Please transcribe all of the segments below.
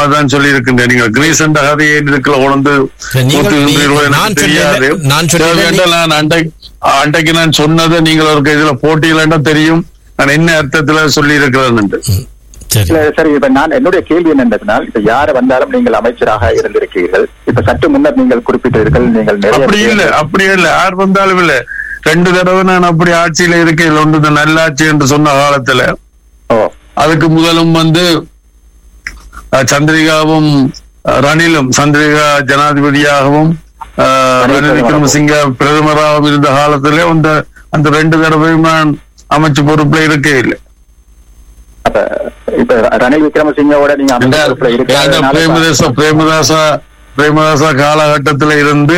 தான் சொல்லி இருக்கின்றேன் நீங்க கிரீஸ் என்ற கதையை இதுக்குள்ள உணர்ந்து சரி, நீங்கள் ஊத்துகின்றீர்களோ நீ- எனக்கு நான் தெரியாது சொல்லல- நான் சொல்லல- தேவையாண்டா நான் அண்டை அன்றைக்கு நான் சொன்னதை நீங்கள் ஒரு இதுல போட்டியிலண்டா தெரியும் நான் என்ன அர்த்தத்துல சொல்லி இருக்கிறேன் சரி இல்ல, சரி இப்ப நான் என்னுடைய கேள்வி என்னன்றதுனால் இப்ப யார் வந்தாலும் நீங்கள் அமைச்சராக இருந்திருக்கிறீர்கள் இப்ப சற்று முன்னர் நீங்கள் குறிப்பிட்டீர்கள் நீங்கள் அப்படி இல்ல நிறைய அப்படி இல்ல யார் வந்தாலும் இல்ல ரெண்டு தடவை நான் அப்படி ஆட்சியில இருக்கையில் ஒன்று இந்த நல்லாட்சி என்று சொன்ன காலத்துல ஓ அதுக்கு முதலும் வந்து அஹ், சந்திரிகாவும் அஹ், ரணிலும் சந்திரிகா ஜனாதிபதியாகவும் அஹ், ரணில் விக்ரமசிங்க பிரதமராகவும் இருந்த காலத்திலே அந்த அந்த ரெண்டு தடவையும் நான் அமைச்சு பொறுப்புல இருக்கே இல்லை அப்ப இப்ப ரணில் விக்ரமசிங்கோட நீங்க அமைச்சர் பொறுப்புல ஏன்னா இருக்காதனால பிரேமதாச பிரேமதாசா பிரேமதாசா காலகட்டத்தில் இருந்து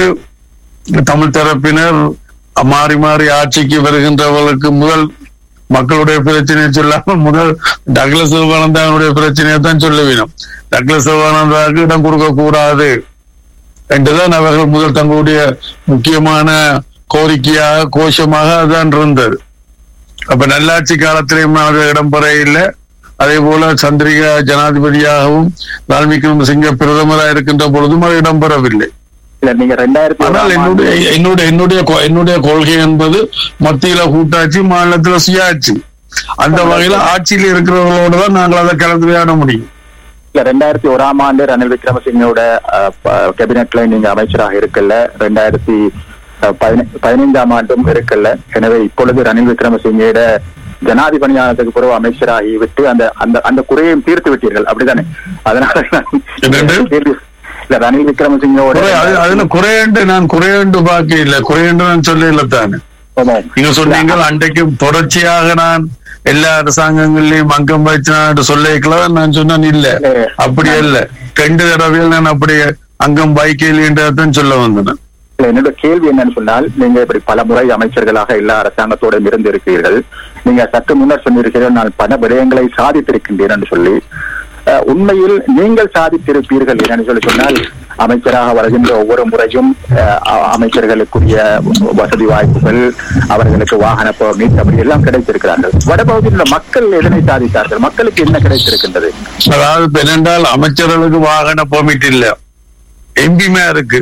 தமிழ் தரப்பினர் மாறி மாறி ஆட்சிக்கு வருகின்றவர்களுக்கு முதல் மக்களுடைய பிரச்சனையை சொல்லாமல் முதல் டக்ளஸ் சிவானந்தாவுடைய பிரச்சனையை தான் சொல்ல வேணும் டக்ளஸ் சிவானந்தாவுக்கு இடம் கொடுக்க கூடாது என்றுதான் அவர்கள் முதல் தங்களுடைய முக்கியமான கோரிக்கையாக கோஷமாக அதான் இருந்தது அப்ப நல்லாட்சி காலத்திலேயும் அது இடம்பெற இல்லை அதே போல சந்திரிகா ஜனாதிபதியாகவும் வால்மீகி சிங்க பிரதமராக இருக்கின்ற பொழுதும் அது இடம்பெறவில்லை இல்ல நீங்க ரெண்டாயிரத்தி ஆனால் ஓராம் ஆண்டு என்னுடைய என்னுடைய என்னுடைய கொ- என்னுடைய கொள்கை என்பது மத்தியில கூட்டாட்சி மாநிலத்துல சுயாட்சி அந்த வகையில ஆட்சியில் இருக்கிறவர்களோட தான் நாங்கள் அதை கலந்துரையாட முடியும் இல்ல ரெண்டாயிரத்தி ஓராம் ஆண்டு ரணில் விக்ரமசிங்கோட அஹ், ப- கேபினெட்ல நீங்க அமைச்சராக இருக்கல ரெண்டாயிரத்தி அஹ், பதினை- பதினைந்தாம் ஆண்டும் இருக்கல எனவே இப்பொழுது ரணில் விக்ரமசிங்கோட ஜனாதிபதியானதுக்கு பிறகு அமைச்சராகி விட்டு அந்த அந்த அந்த குறையையும் தீர்த்து விட்டீர்கள் அப்படிதானே அதனால நான் என்னண்டு? கேள்வி- இல்ல ரணில் விக்ரமசிங்கோட குறை- அது- அதுல குறையண்டு நான் குறையண்டு பாக்க இல்ல குறையண்டு நான் சொல்ல இல்ல தானே ஆமாம். நீங்க சொன்னீங்க அன்றைக்கும் தொடர்ச்சியாக நான் எல்லா அரசாங்கங்களையும் அங்கம் வச்சு சொல்லிக்கலாம் நான் சொன்னேன் இல்ல அப்படி இல்ல ரெண்டு தடவையில் நான் அப்படி அங்கம் வைக்கலைன்றதான் சொல்ல வந்தேன் இல்ல, என்னோட கேள்வி என்னன்னு சொன்னால் நீங்க இப்படி பல முறை அமைச்சர்களாக எல்லா அரசாங்கத்தோடும் இருந்திருக்கிறீர்கள் நீங்க சற்று முன்னர் சொன்னீர்கள் நான் பல விடயங்களை சாதித்திருக்கின்றேன் என்று சொல்லி அஹ், உண்மையில் நீங்கள் சாதித்திருப்பீர்கள் என்னன்னு சொல்லி சொன்னால் அமைச்சராக வருகின்ற ஒவ்வொரு முறையும் அஹ், அ- அமைச்சர்களுக்குரிய வசதி வாய்ப்புகள் அவர்களுக்கு வாகன பெர்மிட் அப்படி எல்லாம் கிடைத்திருக்கிறார்கள் வடபகுதியில் உள்ள மக்கள் எதனை சாதித்தார்கள் மக்களுக்கு என்ன கிடைத்திருக்கின்றது அதாவது இப்ப என்னென்றால் அமைச்சர்களுக்கு வாகன பெர்மிட் இல்ல எம்பி மேயருக்கு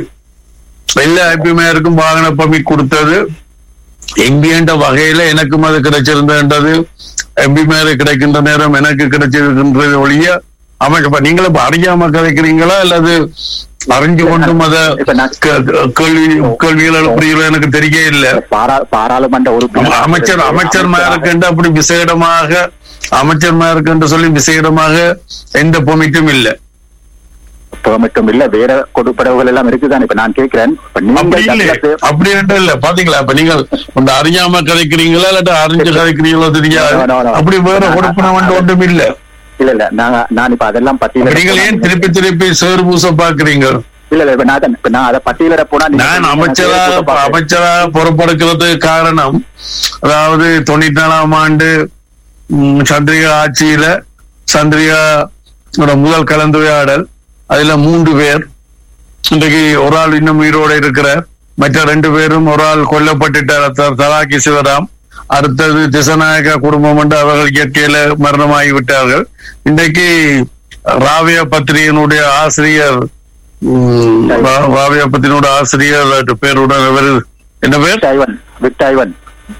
எல்லா எம்பி மேயருக்கும் வாகன பெர்மிட் கொடுத்தது எம்பி என்ற வகையில எனக்கும் அது கிடைச்சிருந்தது எம்பி மேயர் கிடைக்கின்ற நேரம் எனக்கு கிடைச்சிருக்கின்றது ஒழிய அமைச்ச நீங்களும் இப்ப அறியாம கிடைக்கிறீங்களா அல்லது அறிஞ்சு கொண்டும் அத இப்ப நான் க- க- கேள்வி கேள்விகள் எழுப்புறீங்களோ எனக்கு தெரிய இல்ல பாரா- பாராளுமன்ற ஆமா, உறுப்பினர் அமைச்சர் அமைச்சர் மேற்கண்டு அப்படி விசேடமாக அமைச்சர் மேற்கண்டு சொல்லி விசேடமாக எந்த பொமிட்டும் இல்ல பெர்மிட்டும் இல்ல வேற கொடுப்படவுகள் எல்லாம் இருக்குதான் இப்ப நான் கேட்கிறேன் இப்ப அப்படி நீங்கள் இல்ல தங்களுக்கு- அப்படி என்று இல்ல பாத்தீங்களா இப்ப நீங்கள் இந்த அறியாம கதைக்கிறீங்களா இல்லாட்ட அறிஞ்சு கதைக்கிறீங்களோ தெரியாது No, no, no. அப்படி வேற கொடுப்பன ஒன்றும் இல்ல இல்ல இல்ல நான் நான் இப்ப அதெல்லாம் அப்ப பட்டியலிட நீங்கள் ஏன் திருப்பி திருப்பி சேர் பூச பாக்குறீங்க இல்ல இல்ல இப்ப நான் அதான், இப்ப நான் அதை பட்டியலிட போனா நீங்க நான் சொல்றீங்க, அமைச்சராக நான் பார்க்கிறேன். அமைச்சராக பொறுப்படுக்கிறதுக்கு காரணம் அதாவது தொண்ணூத்தி நாலாம் ஆண்டு ம், சந்திரிகா ஆட்சியில சந்திரிகா முதல் கலந்துரையாடல் அதுல மூன்று பேர் இன்றைக்கு ஒரு ஆள் இன்னும் உயிரோடு இருக்கிறார் மற்ற ரெண்டு பேரும் ஒரு ஆள் கொல்லப்பட்டுட்டார் த- தலாக்கி சிவராம் அடுத்தது திசநாயக குடும்பம் என்று அவர்கள் இயற்கையில மரணமாகி விட்டார்கள் இன்றைக்கு ராவியா பத்திரிகையினுடைய ஆசிரியர் ம், ரா- ராவியா பத்திரிகையோட ஆசிரியர் பேருடன் அவர் என்ன பேர் விட்டாய்வன் விட்டாய்வன்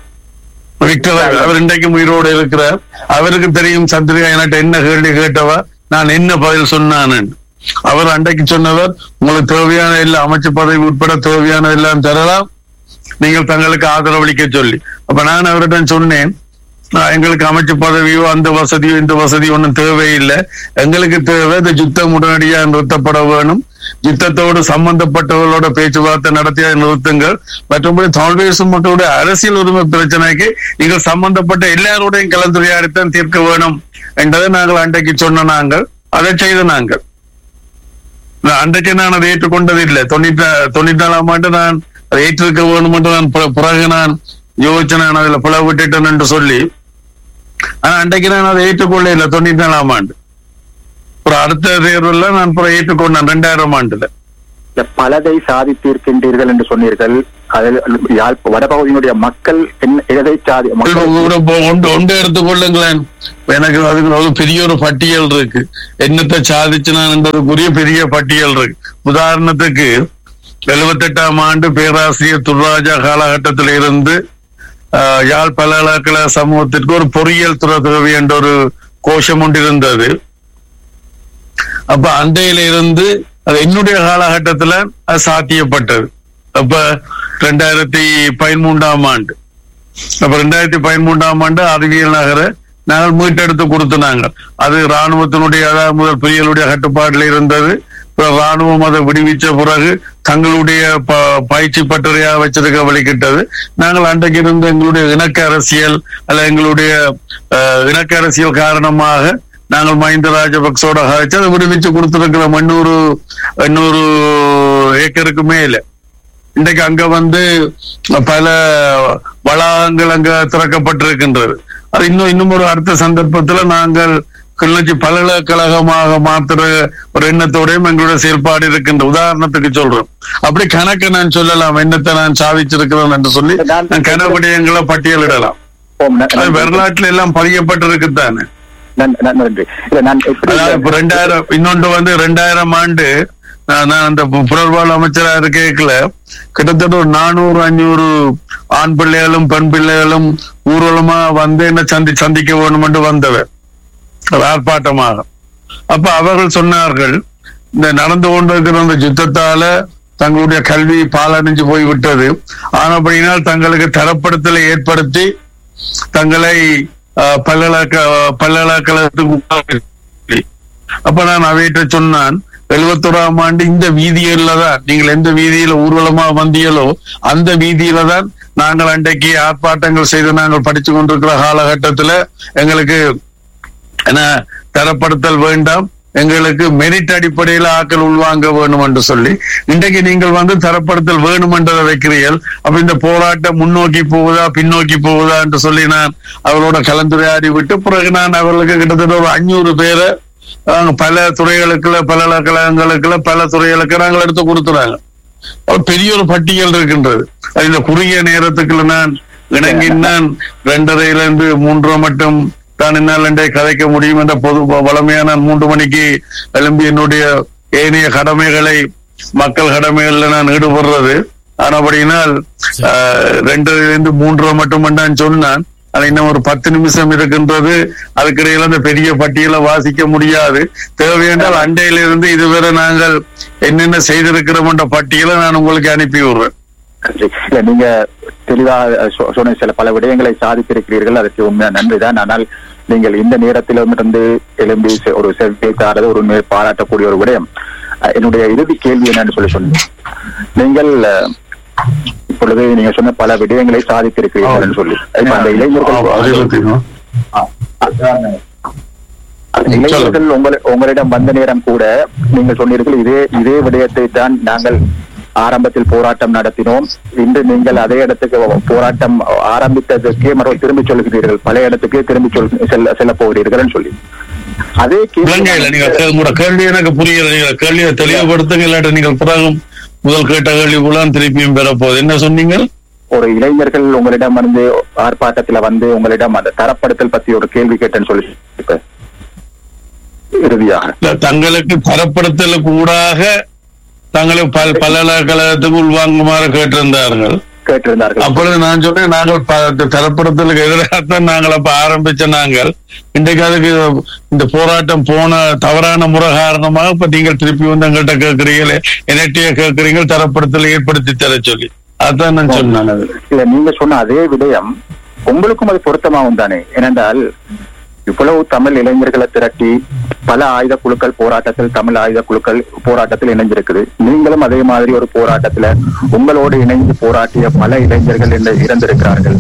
விக்டர் அவர் இன்றைக்கும் உயிரோடு இருக்கிறார் அவருக்கு தெரியும் சந்திரிகா என்கிட்ட என்ன கேள்வி கேட்டவா நான் என்ன பதில் சொன்னான்னு அவர் அன்றைக்கு சொன்னவர் உங்களுக்கு தேவையான எல்லா அமைச்சு பதவி உட்பட தேவையான எல்லாம் தரலாம் நீங்கள் தங்களுக்கு ஆதரவளிக்க சொல்லி அப்ப நான் அவரிடம் சொன்னேன் "ஆஹ், எங்களுக்கு அமைச்சு பதவியோ அந்த வசதியோ இந்த வசதியோ ஒன்றும் தேவையில்லை எங்களுக்கு தேவை இந்த யுத்தம் உடனடியாக நிறுத்தப்பட வேணும் யுத்தத்தோடு சம்பந்தப்பட்டவர்களோட பேச்சுவார்த்தை நடத்தி அதை நிறுத்துங்கள் மற்றபடி தமிழ் தேசம் மக்களுடைய அரசியல் உரிமை பிரச்சனைக்கு நீங்கள் சம்பந்தப்பட்ட எல்லாரோடையும் கலந்துரையாடித்தான் தீர்க்க வேணும் என்றதை நாங்கள் அன்றைக்கு சொன்ன நாங்கள் அதை செய்த நாங்கள் நான் அன்றைக்கு நான் அதை ஏற்றுக்கொண்டது இல்லை தொண்ணூத்தி தொண்ணூத்தி நாலாம் ஆண்டு நான் அதை ஏற்றிருக்க வேணும் என்று நான் பிற- பிறகு நான் யோசிச்சு நான் அதுல பிளவு விட்டுட்டேன் என்று சொல்லி ஆனா அன்றைக்கு நான் அதை ஏற்றுக்கொள்ள இல்லை தொண்ணூத்தி நாலாம் ஆண்டு அப்புறம் அடுத்த தேர்வுல நான் அப்புறம் ஏற்றுக்கொண்டேன் ரெண்டாயிரம் ஆண்டுல இந்த பலதை சாதித்திருக்கின்றீர்கள் என்று சொன்னீர்கள் அதில் யாழ் வடபகுதியினுடைய மக்கள் என்ன எதை சாதி மக்கள் கூட இப்போ ஒன்று ஒன்று எடுத்துக்கொள்ளுங்களேன் எனக்கு அதுக்கு ஒரு பெரிய ஒரு பட்டியல் இருக்கு என்னத்தை சாதிச்சுனான்றதுக்குரிய பெரிய பட்டியல் இருக்கு உதாரணத்துக்கு எழுபத்தெட்டாம் ஆண்டு பேராசிரியர் துர்ராஜா காலகட்டத்தில் இருந்து ஆஹ், யாழ் பல்கலைக்கழக சமூகத்திற்கு ஒரு பொறியியல் துறை தேவை என்ற ஒரு கோஷம் ஒன்று இருந்தது அப்ப அண்டையில இருந்து அது என்னுடைய காலகட்டத்துல அது சாத்தியப்பட்டது அப்ப ரெண்டாயிரத்தி பதிமூன்றாம் ஆண்டு அப்ப ரெண்டாயிரத்தி பதிமூன்றாம் ஆண்டு அறிவியல் நகர நாங்கள் மீட்டெடுத்து கொடுத்தனாங்க அது ராணுவத்தினுடைய அதாவது முதல் புயலுடைய கட்டுப்பாட்டில் இருந்தது பிறகு ராணுவம் அதை விடுவிச்ச பிறகு தங்களுடைய ப- பயிற்சி பட்டறையாக வச்சிருக்க வழிகிட்டது நாங்கள் அன்றைக்கு இருந்த எங்களுடைய இணக்க அரசியல் அல்ல எங்களுடைய அஹ், இணக்க அரசியல் காரணமாக நாங்கள் மஹிந்த ராஜபக்சோட கழிச்சு அதை விடுவிச்சு கொடுத்திருக்கிறோம் எண்ணூறு எண்ணூறு ஏக்கருக்கு மேல இன்றைக்கு அங்க வந்து பல வளாகங்கள் அங்க திறக்கப்பட்டிருக்கின்றது அது இன்னும் இன்னும் ஒரு அடுத்த சந்தர்ப்பத்துல நாங்கள் கிளிநொச்சி பல்கலைக்கழகமாக மாத்துற ஒரு எண்ணத்தோடையும் எங்களுடைய செயல்பாடு இருக்கின்ற உதாரணத்துக்கு சொல்றோம் அப்படி கணக்கு நான் சொல்லலாம் என்னத்தை நான் சாதிச்சிருக்கிறேன் என்று சொல்லி நான் கனவிடயங்களை பட்டியலிடலாம் ஓம் ந- அது வரலாற்றுல எல்லாம் பதியப்பட்டிருக்குத்தானே நன்- நன்- நன்றி இல்ல நான் எப்படி அதாவது இப்ப ரெண்டாயிரம் இன்னொன்று வந்து ரெண்டாயிரம் ஆண்டு நான் நான் அந்த பு- புனர்வாழ்வு அமைச்சரா இருக்கல கிட்டத்தட்ட ஒரு நானூறு அஞ்சூறு ஆண் பிள்ளைகளும் பெண் பிள்ளைகளும் ஊர்வலமா வந்து என்ன சந்தி சந்திக்க வேணும் என்று வந்தவர் ஒரு ஆர்ப்பாட்டமாக அப்ப அவர்கள் சொன்னார்கள் இந்த நடந்து கொண்டிருக்கிற அந்த யுத்தத்தால தங்களுடைய கல்வி பாலடைஞ்சு போய் விட்டது ஆனபடியினால் தங்களுக்கு தரப்படுத்தலை ஏற்படுத்தி தங்களை அஹ், பல்கலைக்க பல்கலைக்கழகத்துக்கு உட்கார்ந்து அப்ப நான் அவையிட்ட சொன்னான் எழுபத்தோராம் ஆண்டு இந்த வீதியில தான் நீங்கள் எந்த வீதியில ஊர்வலமா வந்தீங்களோ அந்த வீதியில தான் நாங்கள் அன்றைக்கு ஆர்ப்பாட்டங்கள் செய்து நாங்கள் படிச்சு கொண்டிருக்கிற காலகட்டத்துல எங்களுக்கு என்ன தரப்படுத்தல் வேண்டாம் எங்களுக்கு மெரிட் அடிப்படையில் ஆக்கள் உள்வாங்க வேணும் என்று சொல்லி இன்றைக்கு நீங்கள் வந்து தரப்படுத்தல் வேணும் என்றதை வைக்கிறீர்கள் அப்ப இந்த போராட்டம் முன்னோக்கி போகுதா பின்னோக்கி போகுதா என்று சொல்லி நான் அவரோட கலந்துரையாடி விட்டு பிறகு நான் அவர்களுக்கு கிட்டத்தட்ட ஒரு அஞ்சூறு பேரை அஹ், பல துறைகளுக்குள்ள பல்கலைக்கழகங்களுக்குள்ள பல துறைகளுக்கு நாங்கள் எடுத்து கொடுத்துறாங்க ஒரு பெரிய ஒரு பட்டியல் இருக்கின்றது அது இந்த குறுகிய நேரத்துக்குள்ள நான் இணங்கினான் ரெண்டரையில இருந்து மூன்றரை மட்டும் தான் என்னால் என்றே கதைக்க முடியும் என்ற பொது வளமையான நான் மூன்று மணிக்கு எழும்பி என்னுடைய ஏனைய கடமைகளை மக்கள் கடமைகள்ல நான் ஈடுபடுறது ஆனபடியினால் ஆஹ், ரெண்டரையில இருந்து மூன்றரை மட்டும் நான் சொன்னான் ஆனா இன்னும் ஒரு பத்து நிமிஷம் இருக்கின்றது அதுக்கிடையில அந்த பெரிய பட்டியலை வாசிக்க முடியாது தேவையென்றால் அண்டையிலிருந்து இதுவரை நாங்கள் என்னென்ன செய்திருக்கிறோம் என்ற பட்டியலை நான் உங்களுக்கு அனுப்பி விடுறேன் நன்றி. இல்ல நீங்க தெளிவாக சொ- சொன்ன சில பல விடயங்களை சாதித்திருக்கிறீர்கள் அதற்கு உண்மை நன்றிதான் ஆனால் நீங்கள் இந்த நேரத்திலும் இருந்து எழும்பி செ- ஒரு செவ்வியை தாரது ஒரு உண்மையை பாராட்டக்கூடிய ஒரு விடயம் அஹ், என்னுடைய இறுதி கேள்வி என்னன்னு சொல்லி சொன்னீங்க நீங்கள் அஹ், இப்பொழுது நீங்க சொன்ன பல விடயங்களை சாதித்திருக்கிறீர்கள் சொல்லி இப்ப அந்த இளைஞர்கள் அந்த இளைஞர்கள் உங்களை உங்களிடம் வந்த நேரம் கூட நீங்கள் சொன்னீர்கள் இதே இதே விடயத்தை தான் நாங்கள் ஆரம்பத்தில் போராட்டம் நடத்தினோம் இன்று நீங்கள் அதே இடத்துக்கு போராட்டம் ஆரம்பித்ததற்கே மறுபடியும் திரும்பி சொல்கிறீர்கள் பழைய இடத்துக்கே திரும்பி சொல் செல்ல செல்ல போகிறீர்கள் சொல்லி அதே இலங்கையில நீங்க கேள்வி கே- உங்களோட கேள்வி எனக்கு புரியல நீங்க கேள்வியை தெளிவுபடுத்துங்க இல்லாட்டி நீங்கள் பிறகு முதல் கேட்ட கேள்வி கூட திருப்பியும் பெற போகுது என்ன சொன்னீங்க ஒரு இளைஞர்கள் உங்களிடம் வந்து ஆர்ப்பாட்டத்துல வந்து உங்களிடம் அந்த தரப்படுத்தல் பத்தி ஒரு கேள்வி கேட்டேன்னு சொல்லி இப்ப இறுதியாக இல்ல, தங்களுக்கு தரப்படுத்தலுக்கு ஊடாக தங்களை பல் பல்கலைக்கழகத்துக்கு உள்வாங்குமாறு கேட்டிருந்தார்கள் கேட்டிருந்தார்கள் அப்பொழுது நான் சொன்னேன் நாங்கள் ப- தரப்படுத்தலுக்கு எதிராகத்தான் நாங்கள் அப்ப ஆரம்பிச்ச நாங்கள் இன்றைக்கு அதுக்கு இந்த போராட்டம் போன தவறான முறை காரணமாக இப்ப நீங்கள் திருப்பி வந்து எங்கள்கிட்ட கேட்கறீங்களே என்னட்டிய கேட்கறீங்க தரப்படுத்தலை ஏற்படுத்தி தர சொல்லி அதான் நான் சொன்னேன் அது இல்ல நீங்க சொன்ன அதே விடயம் உங்களுக்கும் அது பொருத்தமாகும் தானே ஏனென்றால் இவ்வளவு தமிழ் இளைஞர்களை திரட்டி பல ஆயுத குழுக்கள் போராட்டத்தில் தமிழ் ஆயுத குழுக்கள் போராட்டத்தில் இணைஞ்சிருக்குது நீங்களும் அதே மாதிரி ஒரு போராட்டத்துல உங்களோடு இணைந்து போராட்டிய பல இளைஞர்கள் இன்று இறந்திருக்கிறார்கள்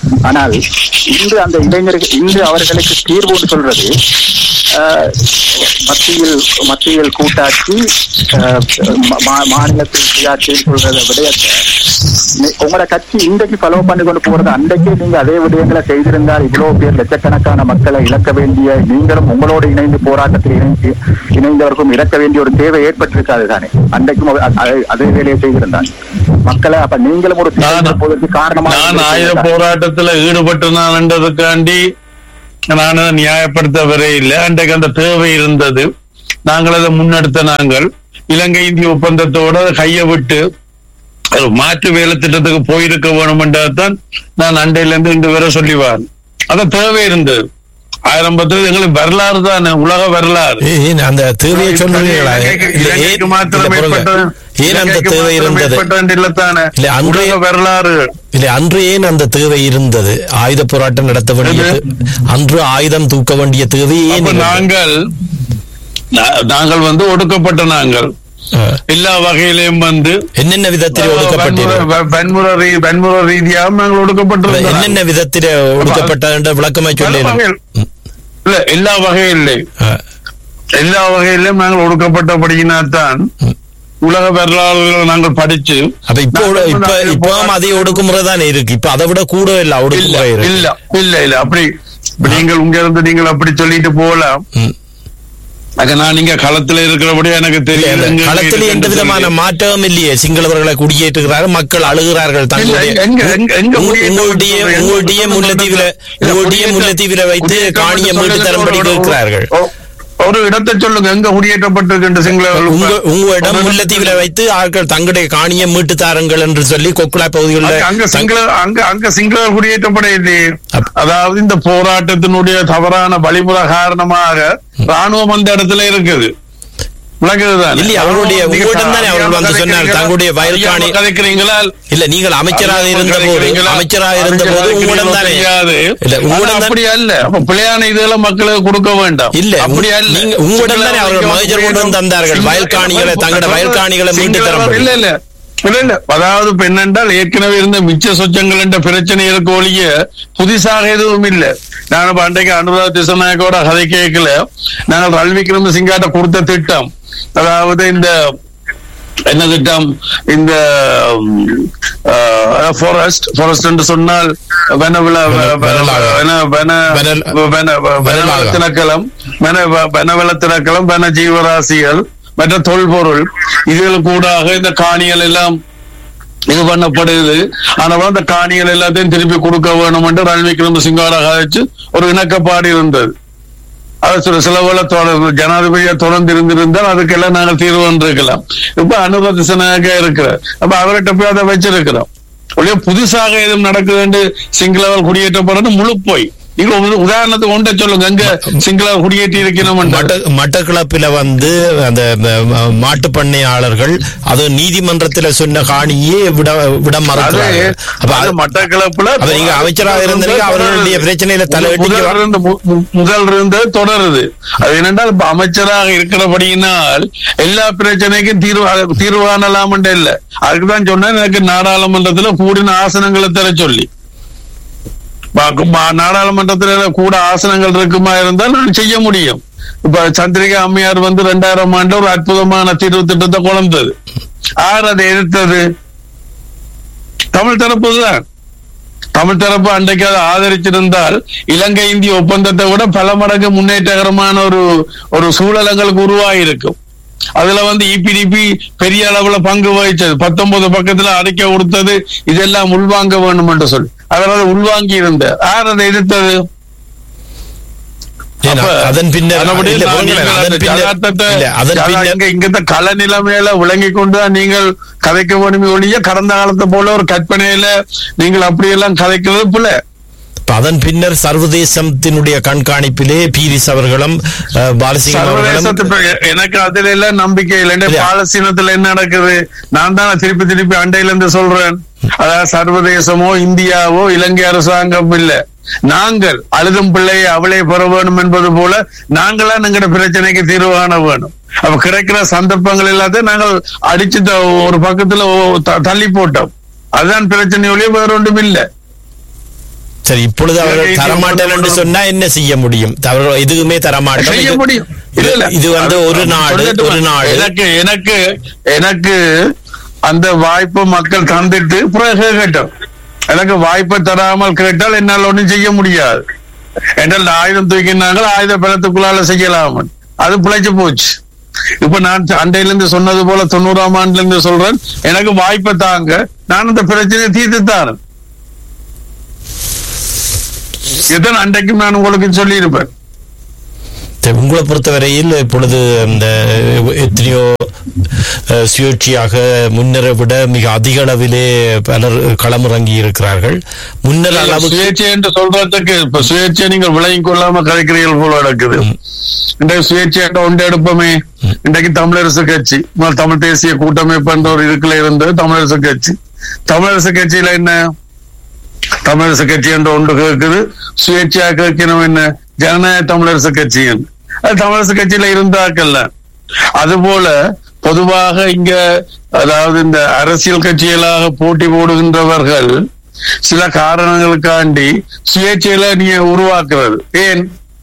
ஆனால் இன்று அந்த இளைஞர்கள் இன்று அவர்களுக்கு தீர்வுன்னு சொல்றது ஆஹ், மத்தியில் மத்தியில் கூட்டாட்சி ஆஹ், மா- மா- மாநிலத்தில் சுயாட்சின்னு சொல்றத விடயத்தை நீ- உங்களோட கட்சி இன்றைக்கு ஃபாலோ பண்ணி கொண்டு போறது அன்றைக்கே நீங்க அதே விடயங்களை செய்திருந்தால் இவ்வளவு பேர் லட்சக்கணக்கான மக்களை இழக்க வேண்டிய நீங்களும் உங்களோடு இணைந்து போராட்டத்தில் இணைந்து இணைந்தவருக்கும் இழக்க வேண்டிய ஒரு தேவை ஏற்பட்டிருக்காது தானே அன்றைக்கும் அவ- அ- அதே வேலையை செய்திருந்தாங்க மக்களை அப்ப நீங்களும் ஒரு நான் திட்டத்தை போவதற்கு காரணமாக நான் ஆயுத போராட்டத்துல ஈடுபட்டு நான்ன்றதுக்காண்டி நான் அதை நியாயப்படுத்த வரே இல்லை அன்றைக்கு அந்த தேவை இருந்தது நாங்கள் அதை முன்னெடுத்த நாங்கள் இலங்கை இந்திய ஒப்பந்தத்தோட அதை கையை விட்டு ஒரு மாற்று வேலை திட்டத்துக்கு போயிருக்க வேணுமென்றதான் நான் அண்டையில இருந்து இன்று வரை சொல்லிவார் அது தேவை இருந்தது ஆரம்பத்தில் எங்களுக்கு வரலாறு தானே உலக வரலாறு ஏன் அந்த தேவையை சொல்றீங்களா இலங்கைக்கு- இல்ல, ஏன் இலங்கைக்கு இல்ல, மாத்திரம் பொறுங்க. ஏற்பட்டது ஏன் அந்த இலங்கைக்கு தேவை மாத்திரம் இருந்தது ஏற்பட்டது இல்லத்தானே இல்ல, அன்றைய- உலக வரலாறு இல்ல அன்று ஏன் அந்த தேவை இருந்தது ஆயுத போராட்டம் நடத்த வேண்டிய எது? தே- அன்று ஆயுதம் தூக்க வேண்டிய தேவை ஏன் அப்ப இருந்தது? நாங்கள் நா- நாங்கள் வந்து ஒடுக்கப்பட்ட நாங்கள் ஆ. எல்லா வகையிலையும் வந்து என்னென்ன விதத்தில் ஒடுக்கப்பட்டீர்கள் வன்முறை- வன்முறை ரீ- வன்முறை ரீதியாக நாங்கள் ஒடுக்கப்பட்டிருந்தோம் என்னென்ன விதத்தில் ஒடுக்கப்பட்ட என்ற விளக்கமா பல சொல்லி வகையில். இல்ல எல்லா வகையிலையும் எல்லா வகையிலும் நாங்கள் ஒடுக்கப்பட்டபடியினால்தான் உலக வரலாறுகளை நாங்கள் படிச்சு அப்ப இப்போ நாங்கள் இப்ப வந்து இப்போ அதே ஒடுக்குமுறை தானே இருக்கு இப்ப அதை விட கூட இல்ல இல்ல ஒடுக்குமுறை இருக்கு இல்ல இல்ல இல்ல அப்படி இப்ப நீங்கள் இங்க இருந்து நீங்கள் அப்படி சொல்லிட்டு போகலாம் ம். அங்க நான் இங்க களத்துல இருக்கிறபடி எனக்கு இல்ல, தெரியும் இல்ல. இங்க களத்தில் எந்த இருக்குன்னு விதமான சொல்லி. மாற்றமும் இல்லையே சிங்களவர்களை குடியேற்றுகிறார்கள் மக்கள் அழுகிறார்கள் தங்களுடைய இல்ல, எங்க- எங்க- எங்க உங்க- குடியேற்றம் உங்களுடைய சொல்றீங்க? உங்களுடைய எங்க முல்லத்தீவில இல்ல, உங்களுடைய குடியேற்றம் முல்லத்தீவில வைத்து குடியேற்றம் காணியை என்று மீட்டு சொல்லுங்க, தரும்படி ஒரு- ஒரு- கேட்கிறார்கள் ஒரு- ஒரு இடத்தை சொல்லுங்க எங்க குடியேற்றப்பட்டிருக்கின்ற சிங்களவர்கள் உங்க உங்களிடம் ஒரு- முல்லத்தீவில வைத்து ஆட்கள் தங்களுடைய காணியை மீட்டு தாருங்கள் என்று சொல்லி கொக்குலா அங்க- பகுதிகளில் அங்க சிங்கள அங்க அங்க சிங்களர் குடியேற்றப்பட இல்லையே அப்- அதாவது இந்த போராட்டத்தினுடைய தவறான வழிமுறை காரணமாக ராணுவம் அந்த இடத்துல இருக்குது விளக்குதுதான் இல்லையே, அவருடைய உங்களிடம் தானே அவர்கள் வந்து சொன்னார், தங்களுடைய வயல் காணி- கதைக்கிறீங்களா இல்ல நீங்கள் அமைச்சராக அறியாம இருந்த போது கதைக்கிறீங்களா? அமைச்சராக இருந்த போது அமைச்சராக உங்களிடம் தானே தெரியாது. இல்ல ஆனா உங்களிடம் தான் அப்படி அல்ல அப்ப பிள்ளையான இதெல்லாம் மக்களுக்கு கொடுக்க வேண்டாம் இல்ல அப்படி உங்க- அல்ல நீங்க உங்களிடம் தானே அவர்கள் மகஜர் கொண்டு வந்து தந்தார்கள் சிங்கள- வயல் காணிகளை தங்களோட வயல் காணிகளை மீட்டு சிங்கள- தரப்படும் இல்ல இல்ல இல்ல இல்ல அதாவது இப்ப என்னென்றால் ஏற்கனவே இருந்த மிச்ச சொச்சங்கள் என்ற பிரச்சனை இருக்க ஒழிய புதுசாக எதுவும் இல்ல நான் இப்ப அன்றைக்கு அனுராக் திசநாயக்கோட கதை கேட்கல நாங்கள் ரல் விக்ரம் சிங்காட்ட கொடுத்த திட்டம் அதாவது இந்த என்ன திட்டம் இந்த ஃபாரஸ்ட் ஃபாரஸ்ட் என்று சொன்னால் வனவில வனலாக. வனல்- வனலாக. வனவள திணைக்களம் வன வனவள திணைக்களம் வன ஜீவராசிகள் மற்ற தொல்பொருள் இதுகள் கூடாக இந்த காணிகள் எல்லாம் இது பண்ணப்படுது ஆனால் அந்த காணிகள் எல்லாத்தையும் திருப்பி கொடுக்க வேணும் என்று ரணில் விக்ரமசிங்கோட கழிச்சு ஒரு இணக்கப்பாடு இருந்தது அது சில சிலவுல தொடர்ந்து ஜனாதிபதியா தொடர்ந்து இருந்திருந்தால் அதுக்கெல்லாம் நாங்கள் தீர்வு வந்திருக்கலாம் இப்ப அனுபவ திசனாக இருக்கிறார் அப்ப அவர்கிட்ட போய் அதை வச்சிருக்கிறோம் ஒழிய புதுசாக எதுவும் நடக்குதுன்னு சிங்களவர் குடியேற்றப்படுறது முழு போய் நீங்க ஒரு உதாரணத்துக்கு ஒன்றை சொல்லுங்க எங்க சிங்களவர் குடியேற்றி இருக்கணும் மட்ட மட்டக்களப்பில வந்து அந்த ம- மாட்டு பண்ணையாளர்கள் அது நீதிமன்றத்துல சொன்ன காணியே விட விட அது மறுக்கிறார்கள் அப்ப அது அது- மட்டக்களப்புல அப்ப நீங்க அமைச்சராக இருந்தீங்க, அவர்களுடைய பிரச்சனையில தலையிட்டு இங்க முதல் இருந்து மு- மு- முதல் இருந்து தொடருது அது என்னென்றால் இப்ப அமைச்சராக இருக்கிறபடியினால் எல்லா பிரச்சனைக்கும் தீர்வு தீர்வு காணலாம் இல்ல அதுக்குதான் சொன்னேன் எனக்கு நாடாளுமன்றத்துல கூடின ஆசனங்களை தர சொல்லி பா- மா- நாடாளுமன்றத்துல கூட ஆசனங்கள் இருக்குமா இருந்தால் நான் செய்ய முடியும் இப்ப சந்திரிகா அம்மையார் வந்து ரெண்டாயிரம் ஆண்டு ஒரு அற்புதமான தீர்வு திட்டத்தை கொண்டது யார் அதை எதிர்த்தது தமிழ் தரப்பு தான் தமிழ் தரப்பு அன்றைக்கு அதை ஆதரிச்சிருந்தால் இலங்கை இந்திய ஒப்பந்தத்தை விட பல மடங்கு முன்னேற்றகரமான ஒரு ஒரு சூழல் எங்களுக்கு உருவாகி இருக்கும் அதுல வந்து இபிடிபி பெரிய அளவுல பங்கு வகிச்சது பத்தொன்பது பக்கத்துல அறிக்கை கொடுத்தது இதெல்லாம் உள்வாங்க வேண்டும் என்று சொல்லி அதனால உள்வாங்கி இருந்த யார் அதை எதிர்த்தது ஏன் அப்ப அதன் பின்னர் அதன்படி இல்ல, நான் போங்களேன், நீங்கள் அதன் அந்த பின்னர் யதார்த்தத்தை- இல்ல, அதன் அதான் பின்னர் இங்க இங்க இந்த கள நிலைமையில விளங்கி கொண்டு தான் நீங்கள் கதைக்க வேணுமே ஒழிய கடந்த காலத்தை போல ஒரு கற்பனையில நீங்கள் அப்படியெல்லாம் கதைக்கிறது போல இப்ப அதன் பின்னர் சர்வதேசத்தினுடைய கண்காணிப்பிலே பீரிஸ் அவர்களும் அஹ், பாலசிங்கம் அவர்களும் சர்வதேசத்து ப- எனக்கு அதுல எல்லாம் நம்பிக்கை இல்லை இல்ல. பாலஸ்தீனத்துல என்ன நடக்குது நான் தான் திருப்பி திருப்பி அண்டையில இருந்து சொல்றேன் அதாவது சர்வதேசமோ இந்தியாவோ இலங்கை அரசாங்கம் இல்ல நாங்கள் அழுதும் பிள்ளையை அவளை பெற வேணும் என்பது போல நாங்களா எங்கட பிரச்சனைக்கு தீர்வு காண வேணும் அப்ப கிடைக்கிற சந்தர்ப்பங்கள் எல்லாத்தையும் நாங்கள் அடிச்சு த- ஒரு பக்கத்துல ஓ- த- தள்ளி போட்டோம் அதுதான் பிரச்சனை ஒழிய வேற ஒன்றும் இல்லை சரி இப்பொழுது அவர்கள் இலங்கை தரமாட்டேன் என்று சொன்னா என்ன செய்ய முடியும் அவர்கள் எதுவுமே தரமாட்டோம் செய்ய இது- முடியும் இல்ல, இல்ல. இது வந்து ஒரு அது நாடு சொல்லட்டுமா? ஒரு நாடு எனக்கு எனக்கு எனக்கு அந்த வாய்ப்பு மக்கள் தந்துட்டு பிறகு கேட்டோம் எனக்கு வாய்ப்பை தராமல் கேட்டால் என்னால் ஒண்ணும் செய்ய முடியாது என்றால் ஆயுதம் தூக்கினாங்க ஆயுத பலத்துக்குள்ளால செய்யலாம் அது பிழைச்சு போச்சு இப்ப நான் அண்டையில இருந்து சொன்னது போல தொண்ணூறாம் ஆண்டுல இருந்து சொல்றேன் எனக்கு வாய்ப்பை தாங்க நான் அந்த பிரச்சனையை தீர்த்து தாரேன் இதுதான் அன்றைக்கும் நான் உங்களுக்கு சொல்லியிருப்பேன் சரி, உங்களை பொறுத்தவரையில் இப்பொழுது இந்த எத்தனையோ அஹ், சுயேட்சையாக முன்னரை விட மிக அதிக அளவிலே பலர் களமிறங்கி இருக்கிறார்கள் முன்னர் அளவுக்கு சுயேட்சை என்று சொல்றதுக்கு இப்ப சுயேட்சை நீங்கள் விளங்கிக் கொள்ளாம கலைக்கிறீர்கள் போல நடக்குது இன்றைக்கு சுயேட்சை என்ற ஒன்று எடுப்போமே இன்றைக்கு தமிழரசு கட்சி முதல் தமிழ் தேசிய கூட்டமைப்பு என்ற ஒரு இருக்குல இருந்து தமிழரசு கட்சி தமிழரசு கட்சியில என்ன தமிழரசு கட்சி என்ற ஒன்று கேட்குது சுயேட்சையா கேட்கணும் என்ன ஜனநாயக தமிழரசு கட்சி என்று. அது தமிழரசு கட்சியில இருந்தாக்கல்ல அதுபோல பொதுவாக இங்க அதாவது இந்த அரசியல் கட்சிகளாக போட்டி போடுகின்றவர்கள் சில காரணங்களுக்காண்டி சுயேட்சையில நீ உருவாக்குறது ஏன்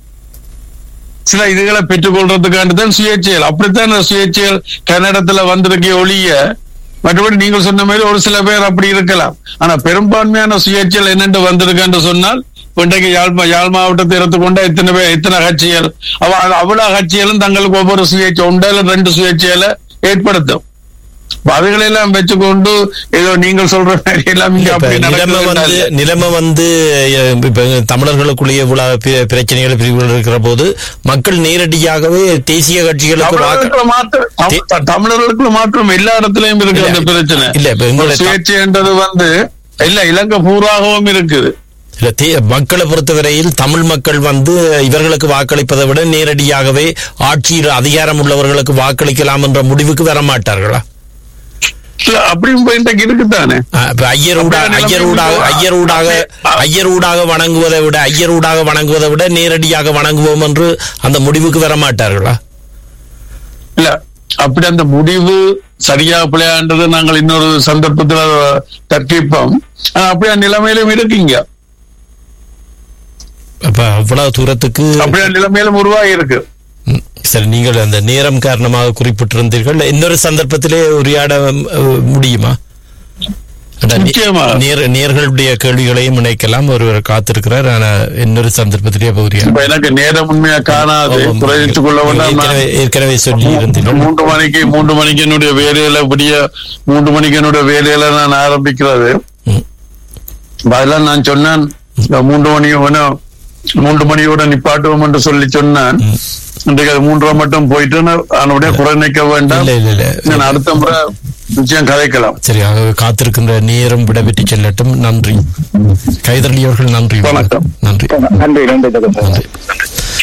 சில இதுகளை பெற்றுக்கொள்றதுக்காண்டி தான் சுயேட்சைகள் அப்படித்தான் இந்த சுயேட்சைகள் கன்னடத்துல வந்திருக்க ஒழிய மற்றபடி நீங்கள் சொன்ன மாதிரி ஒரு சில பேர் அப்படி இருக்கலாம் ஆனா பெரும்பான்மையான சுயேட்சைகள் என்னென்று வந்திருக்குன்னு சொன்னால் இப்ப இன்றைக்கு யாழ் மா- யாழ் மாவட்டத்தை எடுத்துக்கொண்ட இத்தனை பேர் இத்தனை கட்சிகள் அவ- அவ்வளவு கட்சிகளும் தங்களுக்கு ஒவ்வொரு சுயேட்சை ஒன்றா இல்ல ரெண்டு சுயேட்சைகளை ஏற்படுத்தும் அப்ப அதுகளெல்லாம் வச்சுக்கொண்டு ஏதோ நீங்கள் சொல்ற மாதிரி எல்லாம் இங்க இப்ப அப்படி நிலைமை வந்து நடக்குது நிலைமை வந்து அஹ், இப்ப தமிழர்களுக்குள்ளேயே இவ்வளவு பி- பிரச்சனைகள் பிரிவுகள் இருக்கிற போது மக்கள் நேரடியாகவே தேசிய கட்சிகளுக்கு வாக்கு தமிழர்களுக்குள்ள மாத்திரம் தம்- தமிழர்களுக்குள்ள மாத்திரம் எல்லா இடத்துலயும் இருக்கு அந்த பிரச்சனை இல்ல, இப்ப எங்களை- சுயேட்சைன்றது வந்து இல்ல இலங்கை பூராகவும் இருக்குது இல்ல தே- மக்களை பொறுத்தவரையில் தமிழ் மக்கள் வந்து இவர்களுக்கு வாக்களிப்பதை விட நேரடியாகவே ஆட்சியில் அதிகாரம் உள்ளவர்களுக்கு வாக்களிக்கலாம் என்ற முடிவுக்கு வர மாட்டார்களா இல்ல, அப்படியும் போய் இன்றைக்கு இருக்குதானே அஹ், இப்ப ஐயரூடாக அப்படியே ஐயரூடாக நிலைமை ஐயரூடாக அப்படியே- ஐயரூடாக வணங்குவதை விட ஐயரூடாக வணங்குவதை விட நேரடியாக வணங்குவோம் என்று அந்த முடிவுக்கு வர மாட்டார்களா இல்ல அப்படி அந்த முடிவு சரியா பிள்ளையான்றது நாங்கள் இன்னொரு சந்தர்ப்பத்துல தர்க்கிப்போம் ஆனா அப்படியே நிலைமையிலும் இருக்குங்க அப்ப அவ்வளவு தூரத்துக்கு அப்படியே நிலைமையிலும் உருவாகி இருக்கு ம், சரி நீங்கள் அந்த நேரம் காரணமாக குறிப்பிட்டிருந்தீர்கள் இன்னொரு சந்தர்ப்பத்திலே உரையாட அஹ், முடியுமா அட, நே- நிச்சயமா. நேர் நேர்களுடைய கேள்விகளையும் இணைக்கலாம் ஒருவர் காத்திருக்கிறார் ஆனா இன்னொரு சந்தர்ப்பத்திலே அப்ப உரையாட இப்ப எனக்கு நேரம் உண்மையா காணாது குறைத்துக் கொள்ள வேண்டாம் நான் ஏற்கனவே ஏற்கனவே சொல்லி இருந்தீர்கள் மூன்று மணிக்கு மூன்று மணிக்கு என்னுடைய வேலையில விடிய மூன்று மணிக்கு என்னுடைய வேலையில நான் ஆரம்பிக்கிறது ம். அதெல்லாம் நான் சொன்னேன் இந்த மூன்று மணி வேணும் மூன்று மணியோட நிப்பாட்டுவோம் என்று சொல்லி சொன்னேன் இன்றைக்கு அது மூன்றரை மட்டும் போயிட்டு அதனுடைய குறை நிற்க வேண்டாம் இல்ல இல்ல இல்ல நான் அடுத்த முறை நிச்சயம் கதைக்கலாம் சரி ஆகவே காத்திருக்கின்ற நேரம் விடைபெற்று செல்லட்டும் நன்றி கைதரளி அவர்கள் நன்றி வணக்கம். நன்றி நன்றி நன்றி ஜெகன் நன்றி